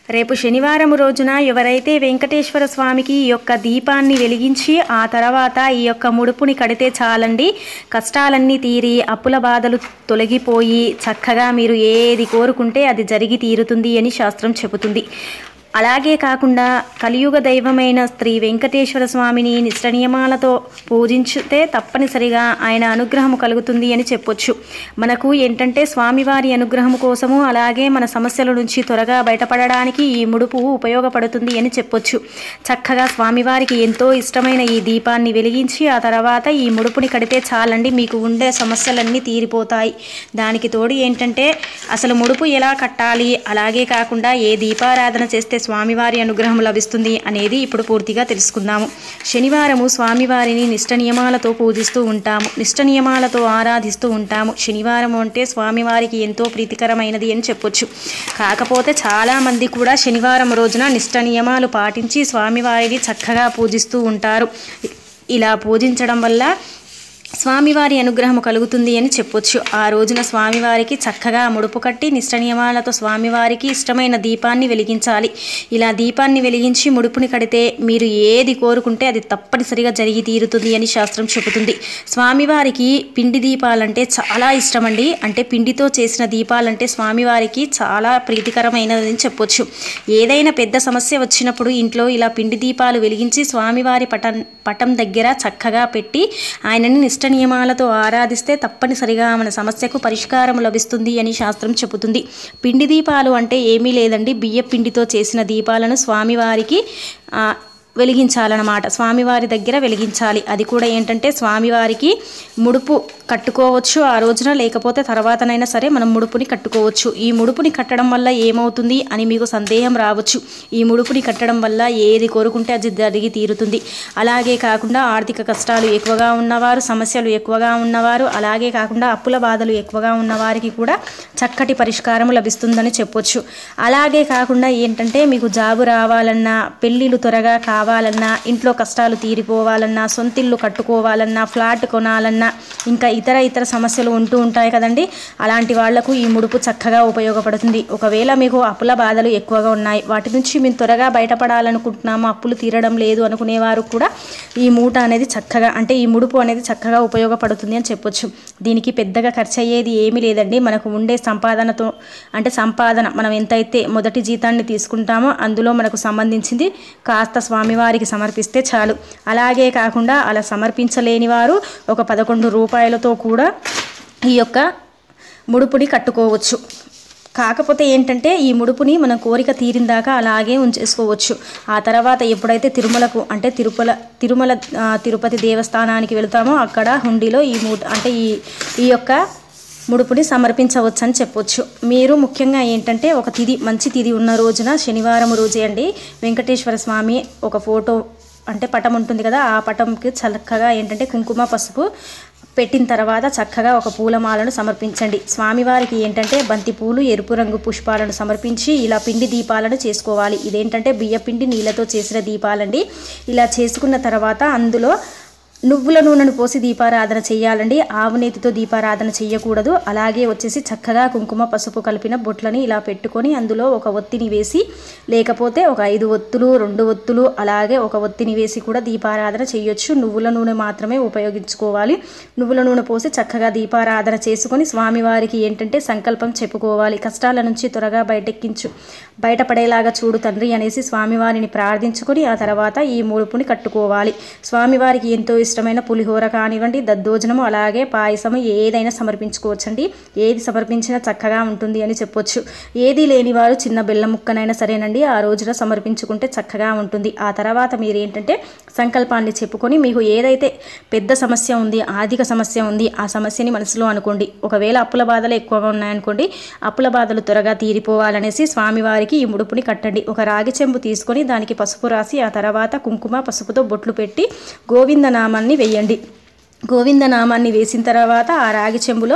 రేపు శనివారం రోజున ఎవరైతే వెంకటేశ్వర స్వామికి ఈ యొక్క దీపాన్ని వెలిగించి ఆ తర్వాత ఈ యొక్క ముడుపుని కడితే చాలండి కష్టాలన్నీ తీరి అప్పుల బాధలు తొలగిపోయి చక్కగా మీరు ఏది కోరుకుంటే అది జరిగి తీరుతుంది అని శాస్త్రం చెబుతుంది అలాగే కాకుండా కలియుగ దైవమైన శ్రీ వెంకటేశ్వర స్వామిని నిష్ట నియమాలతో పూజించితే తప్పనిసరిగా ఆయన అనుగ్రహం కలుగుతుంది అని చెప్పొచ్చు మనకు ఏంటంటే స్వామివారి అనుగ్రహం కోసము అలాగే మన సమస్యల నుంచి త్వరగా బయటపడడానికి ఈ ముడుపు ఉపయోగపడుతుంది అని చెప్పొచ్చు చక్కగా స్వామివారికి ఎంతో ఇష్టమైన ఈ దీపాన్ని వెలిగించి ఆ తర్వాత ఈ ముడుపుని కడితే చాలండి మీకు ఉండే సమస్యలన్నీ తీరిపోతాయి దానికి తోడు ఏంటంటే అసలు ముడుపు ఎలా కట్టాలి అలాగే కాకుండా ఏ దీపారాధన చేస్తే స్వామివారి అనుగ్రహం లభిస్తుంది అనేది ఇప్పుడు పూర్తిగా తెలుసుకుందాము శనివారము స్వామివారిని నిష్ట నియమాలతో పూజిస్తూ ఉంటాము నిష్ట నియమాలతో ఆరాధిస్తూ ఉంటాము శనివారం అంటే స్వామివారికి ఎంతో ప్రీతికరమైనది అని చెప్పొచ్చు కాకపోతే చాలామంది కూడా శనివారం రోజున నిష్ట నియమాలు పాటించి స్వామివారిని చక్కగా పూజిస్తూ ఉంటారు ఇలా పూజించడం వల్ల స్వామివారి అనుగ్రహం కలుగుతుంది అని చెప్పొచ్చు ఆ రోజున స్వామివారికి చక్కగా ముడుపు కట్టి నిష్ట నియమాలతో స్వామివారికి ఇష్టమైన దీపాన్ని వెలిగించాలి ఇలా దీపాన్ని వెలిగించి ముడుపుని కడితే మీరు ఏది కోరుకుంటే అది తప్పనిసరిగా జరిగి తీరుతుంది అని శాస్త్రం చెబుతుంది స్వామివారికి పిండి దీపాలంటే చాలా ఇష్టమండి అంటే పిండితో చేసిన దీపాలంటే స్వామివారికి చాలా ప్రీతికరమైనదని చెప్పొచ్చు ఏదైనా పెద్ద సమస్య వచ్చినప్పుడు ఇంట్లో ఇలా పిండి దీపాలు వెలిగించి స్వామివారి పటం పటం దగ్గర చక్కగా పెట్టి ఆయనని నిష్ట నియమాలతో ఆరాధిస్తే తప్పనిసరిగా మన సమస్యకు పరిష్కారం లభిస్తుంది అని శాస్త్రం చెబుతుంది పిండి దీపాలు అంటే ఏమీ లేదండి బియ్య పిండితో చేసిన దీపాలను స్వామివారికి ఆ, వెలిగించాలన్నమాట స్వామివారి దగ్గర వెలిగించాలి అది కూడా ఏంటంటే స్వామివారికి ముడుపు కట్టుకోవచ్చు ఆ రోజున లేకపోతే తర్వాతనైనా సరే మనం ముడుపుని కట్టుకోవచ్చు ఈ ముడుపుని కట్టడం వల్ల ఏమవుతుంది అని మీకు సందేహం రావచ్చు ఈ ముడుపుని కట్టడం వల్ల ఏది కోరుకుంటే అది జరిగి తీరుతుంది అలాగే కాకుండా ఆర్థిక కష్టాలు ఎక్కువగా ఉన్నవారు సమస్యలు ఎక్కువగా ఉన్నవారు అలాగే కాకుండా అప్పుల బాధలు ఎక్కువగా ఉన్నవారికి కూడా చక్కటి పరిష్కారం లభిస్తుందని చెప్పొచ్చు అలాగే కాకుండా ఏంటంటే మీకు జాబు రావాలన్నా పెళ్ళిళ్ళు త్వరగా కావాలన్నా ఇంట్లో కష్టాలు తీరిపోవాలన్నా సొంతిల్లు కట్టుకోవాలన్నా ఫ్లాట్ కొనాలన్నా ఇంకా ఇతర ఇతర సమస్యలు ఉంటూ ఉంటాయి కదండి అలాంటి వాళ్లకు ఈ ముడుపు చక్కగా ఉపయోగపడుతుంది ఒకవేళ మీకు అప్పుల బాధలు ఎక్కువగా ఉన్నాయి వాటి నుంచి మేము త్వరగా బయటపడాలనుకుంటున్నాము అప్పులు తీరడం లేదు అనుకునేవారు కూడా ఈ మూట అనేది చక్కగా అంటే ఈ ముడుపు అనేది చక్కగా ఉపయోగపడుతుంది అని చెప్పొచ్చు దీనికి పెద్దగా ఖర్చు అయ్యేది ఏమీ లేదండి మనకు ఉండే సంపాదనతో అంటే సంపాదన మనం ఎంతైతే మొదటి జీతాన్ని తీసుకుంటామో అందులో మనకు సంబంధించింది కాస్త స్వామివారికి సమర్పిస్తే చాలు అలాగే కాకుండా అలా సమర్పించలేని వారు ఒక పదకొండు రూపాయలతో కూడా ఈ యొక్క ముడుపుని కట్టుకోవచ్చు కాకపోతే ఏంటంటే ఈ ముడుపుని మన కోరిక తీరిందాక అలాగే ఉంచేసుకోవచ్చు ఆ తర్వాత ఎప్పుడైతే తిరుమలకు అంటే తిరుపల తిరుమల ఆ, తిరుపతి దేవస్థానానికి వెళతామో అక్కడ హుండీలో ఈ మూట అంటే ఈ ఈ యొక్క ముడుపుని సమర్పించవచ్చు అని చెప్పొచ్చు మీరు ముఖ్యంగా ఏంటంటే ఒక తిది మంచి తిది ఉన్న రోజున శనివారం రోజే అండి వెంకటేశ్వర స్వామి ఒక ఫోటో అంటే పటం ఉంటుంది కదా ఆ పటంకి చక్కగా ఏంటంటే కుంకుమ పసుపు పెట్టిన తర్వాత చక్కగా ఒక పూలమాలను సమర్పించండి స్వామివారికి ఏంటంటే బంతి పూలు ఎరుపు రంగు పుష్పాలను సమర్పించి ఇలా పిండి దీపాలను చేసుకోవాలి ఇదేంటంటే బియ్య పిండి నీళ్ళతో చేసిన దీపాలండి ఇలా చేసుకున్న తర్వాత అందులో నువ్వుల నూనెను పోసి దీపారాధన చేయాలండి ఆవు నేతితో దీపారాధన చేయకూడదు అలాగే వచ్చేసి చక్కగా కుంకుమ పసుపు కలిపిన బొట్లని ఇలా పెట్టుకొని అందులో ఒక ఒత్తిని వేసి లేకపోతే ఒక ఐదు ఒత్తులు రెండు ఒత్తులు అలాగే ఒక ఒత్తిని వేసి కూడా దీపారాధన చేయొచ్చు నువ్వుల నూనె మాత్రమే ఉపయోగించుకోవాలి నువ్వుల నూనె పోసి చక్కగా దీపారాధన చేసుకొని స్వామివారికి ఏంటంటే సంకల్పం చెప్పుకోవాలి కష్టాల నుంచి త్వరగా బయటెక్కించు బయటపడేలాగా చూడు తండ్రి అనేసి స్వామివారిని ప్రార్థించుకొని ఆ తర్వాత ఈ ముడుపుని కట్టుకోవాలి స్వామివారికి ఎంతో ఇష్టమైన పులిహోర కానివ్వండి దద్దోజనము అలాగే పాయసము ఏదైనా సమర్పించుకోవచ్చండి ఏది సమర్పించినా చక్కగా ఉంటుంది అని చెప్పొచ్చు ఏది లేని వారు చిన్న బెల్లం ముక్కనైనా సరేనండి ఆ రోజున సమర్పించుకుంటే చక్కగా ఉంటుంది ఆ తర్వాత మీరు ఏంటంటే సంకల్పాన్ని చెప్పుకొని మీకు ఏదైతే పెద్ద సమస్య ఉంది ఆర్థిక సమస్య ఉంది ఆ సమస్యని మనసులో అనుకోండి ఒకవేళ అప్పుల బాధలు ఎక్కువగా ఉన్నాయనుకోండి అప్పుల బాధలు త్వరగా తీరిపోవాలనేసి స్వామివారికి ఈ ముడుపుని కట్టండి ఒక రాగి చెంబు తీసుకొని దానికి పసుపు రాసి ఆ తర్వాత కుంకుమ పసుపుతో బొట్లు పెట్టి గోవింద నామాన్ని వేయండి గోవింద నామాన్ని వేసిన తర్వాత ఆ రాగి చెంబులో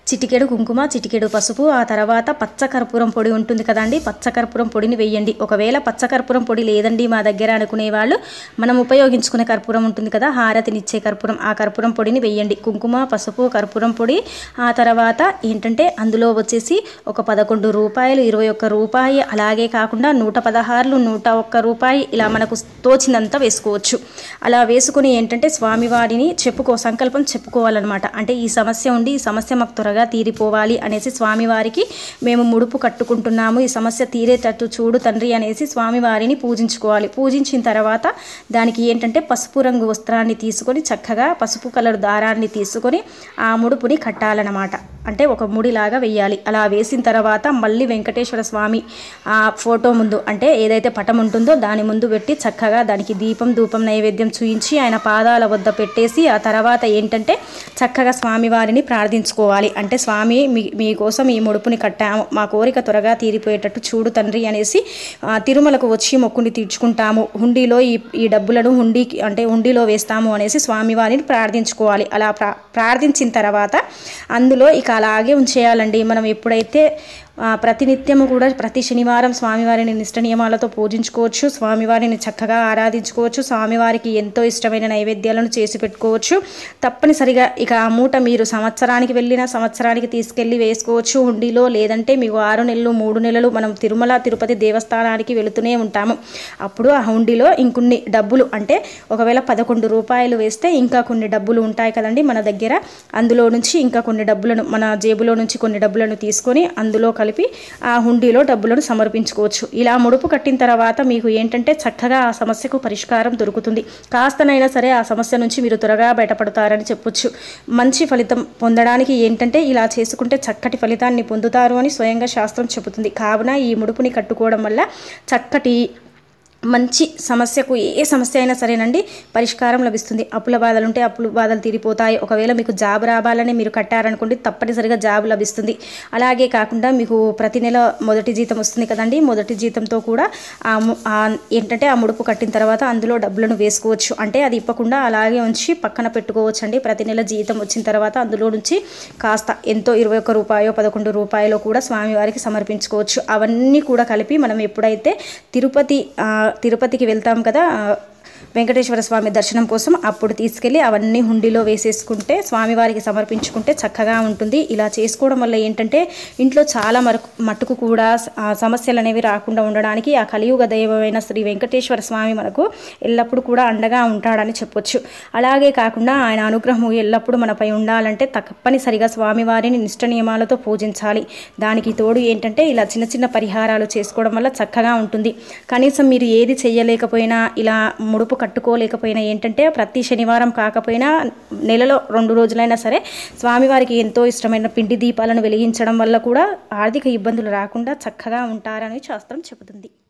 చిటికెడు కుంకుమ చిటికెడు పసుపు ఆ తర్వాత పచ్చకర్పూరం పొడి ఉంటుంది కదండి పచ్చకర్పూరం పొడిని వేయండి ఒకవేళ పచ్చకర్పూరం పొడి లేదండి మా దగ్గర అనుకునే వాళ్ళు మనం ఉపయోగించుకునే కర్పూరం ఉంటుంది కదా హారతినిచ్చే కర్పూరం ఆ కర్పూరం పొడిని వేయండి కుంకుమ పసుపు కర్పూరం పొడి ఆ తర్వాత ఏంటంటే అందులో వచ్చేసి ఒక పదకొండు రూపాయలు ఇరవై ఒక్క రూపాయి అలాగే కాకుండా నూట పదహారులు నూట ఒక్క రూపాయి ఇలా మనకు తోచినంత వేసుకోవచ్చు అలా వేసుకుని ఏంటంటే స్వామివారిని చెప్పుకో సంకల్పం చెప్పుకోవాలన్నమాట అంటే ఈ సమస్య ఉండి ఈ సమస్య మాకు త్వరగా తీరిపోవాలి అనేసి స్వామివారికి మేము ముడుపు కట్టుకుంటున్నాము ఈ సమస్య తీరేటట్టు చూడు తండ్రి అనేసి స్వామివారిని పూజించుకోవాలి పూజించిన తర్వాత దానికి ఏంటంటే పసుపు రంగు వస్త్రాన్ని తీసుకొని చక్కగా పసుపు కలర్ దారాన్ని తీసుకొని ఆ ముడుపుని కట్టాలన్నమాట అంటే ఒక ముడిలాగా వేయాలి అలా వేసిన తర్వాత మళ్ళీ వెంకటేశ్వర స్వామి ఆ ఫోటో ముందు అంటే ఏదైతే పటం ఉంటుందో దాని ముందు పెట్టి చక్కగా దానికి దీపం ధూపం నైవేద్యం చూయించి ఆయన పాదాల వద్ద పెట్టేసి ఆ తర్వాత ఏంటంటే చక్కగా స్వామివారిని ప్రార్థించుకోవాలి అంటే స్వామి మీ మీకోసం ఈ ముడుపుని కట్టాము మా కోరిక త్వరగా తీరిపోయేటట్టు చూడు తండ్రి అనేసి ఆ, తిరుమలకు వచ్చి మొక్కుని తీర్చుకుంటాము హుండీలో ఈ ఈ డబ్బులను హుండీకి అంటే హుండీలో వేస్తాము అనేసి స్వామివారిని ప్రార్థించుకోవాలి అలా ప్రా ప్రార్థించిన తర్వాత అందులో ఇక అలాగే ఉంచేయాలండి మనం ఎప్పుడైతే ఆ, ప్రతినిత్యము కూడా ప్రతి శనివారం స్వామివారిని నిష్ట నియమాలతో పూజించుకోవచ్చు స్వామివారిని చక్కగా ఆరాధించుకోవచ్చు స్వామివారికి ఎంతో ఇష్టమైన నైవేద్యాలను చేసి పెట్టుకోవచ్చు తప్పనిసరిగా ఇక ఆ మూట మీరు సంవత్సరానికి వెళ్ళిన సంవత్సరానికి తీసుకెళ్ళి వేసుకోవచ్చు హుండీలో లేదంటే మీకు ఆరు నెలలు మూడు నెలలు మనం తిరుమల తిరుపతి దేవస్థానానికి వెళుతూనే ఉంటాము అప్పుడు ఆ హుండీలో ఇంకొన్ని డబ్బులు అంటే ఒకవేళ పదకొండు రూపాయలు వేస్తే ఇంకా కొన్ని డబ్బులు ఉంటాయి కదండి మన దగ్గర అందులో నుంచి ఇంకా కొన్ని డబ్బులను మన జేబులో నుంచి కొన్ని డబ్బులను తీసుకొని అందులో కలిపి ఆ హుండీలో డబ్బులను సమర్పించుకోవచ్చు ఇలా ముడుపు కట్టిన తర్వాత మీకు ఏంటంటే చక్కగా ఆ సమస్యకు పరిష్కారం దొరుకుతుంది కాస్తనైనా సరే ఆ సమస్య నుంచి మీరు త్వరగా బయటపడతారని చెప్పొచ్చు మంచి ఫలితం పొందడానికి ఏంటంటే ఇలా చేసుకుంటే చక్కటి ఫలితాన్ని పొందుతారు అని స్వయంగా శాస్త్రం చెబుతుంది కావున ఈ ముడుపుని కట్టుకోవడం వల్ల చక్కటి మంచి సమస్యకు ఏ సమస్య అయినా సరేనండి పరిష్కారం లభిస్తుంది అప్పుల బాధలు ఉంటే అప్పుల బాధలు తీరిపోతాయి ఒకవేళ మీకు జాబ్ రావాలని మీరు కట్టారనుకోండి తప్పనిసరిగా జాబ్ లభిస్తుంది అలాగే కాకుండా మీకు ప్రతి నెల మొదటి జీతం వస్తుంది కదండి మొదటి జీతంతో కూడా ఆ ము- ఆ ఏంటంటే ఆ ముడుపు కట్టిన తర్వాత అందులో డబ్బులను వేసుకోవచ్చు అంటే అది ఇప్పకుండా అలాగే ఉంచి పక్కన పెట్టుకోవచ్చు అండి ప్రతి నెల జీతం వచ్చిన తర్వాత అందులో నుంచి కాస్త ఎంతో ఇరవై ఒక్క రూపాయో పదకొండు రూపాయలో కూడా స్వామివారికి సమర్పించుకోవచ్చు అవన్నీ కూడా కలిపి మనం ఎప్పుడైతే తిరుపతి ఆ, తిరుపతికి వెళ్తాం కదా ఆ, వెంకటేశ్వర స్వామి దర్శనం కోసం అప్పుడు తీసుకెళ్ళి అవన్నీ హుండీలో వేసేసుకుంటే స్వామివారికి సమర్పించుకుంటే చక్కగా ఉంటుంది ఇలా చేసుకోవడం వల్ల ఏంటంటే ఇంట్లో చాలా మరకు మట్టుకు కూడా ఆ సమస్యలు అనేవి రాకుండా ఉండడానికి ఆ కలియుగ దైవమైన శ్రీ వెంకటేశ్వర స్వామి మనకు ఎల్లప్పుడూ కూడా అండగా ఉంటాడని చెప్పొచ్చు అలాగే కాకుండా ఆయన అనుగ్రహం ఎల్లప్పుడూ మనపై ఉండాలంటే తప్పనిసరిగా స్వామివారిని నిష్ట నియమాలతో పూజించాలి దానికి తోడు ఏంటంటే ఇలా చిన్న చిన్న పరిహారాలు చేసుకోవడం వల్ల చక్కగా ఉంటుంది కనీసం మీరు ఏది చేయలేకపోయినా ఇలా ముడుపు కట్టుకోలేకపోయినా ఏంటంటే ప్రతి శనివారం కాకపోయినా నెలలో రెండు రోజులైనా సరే స్వామివారికి ఎంతో ఇష్టమైన పిండి దీపాలను వెలిగించడం వల్ల కూడా ఆర్థిక ఇబ్బందులు రాకుండా చక్కగా ఉంటారని శాస్త్రం చెబుతుంది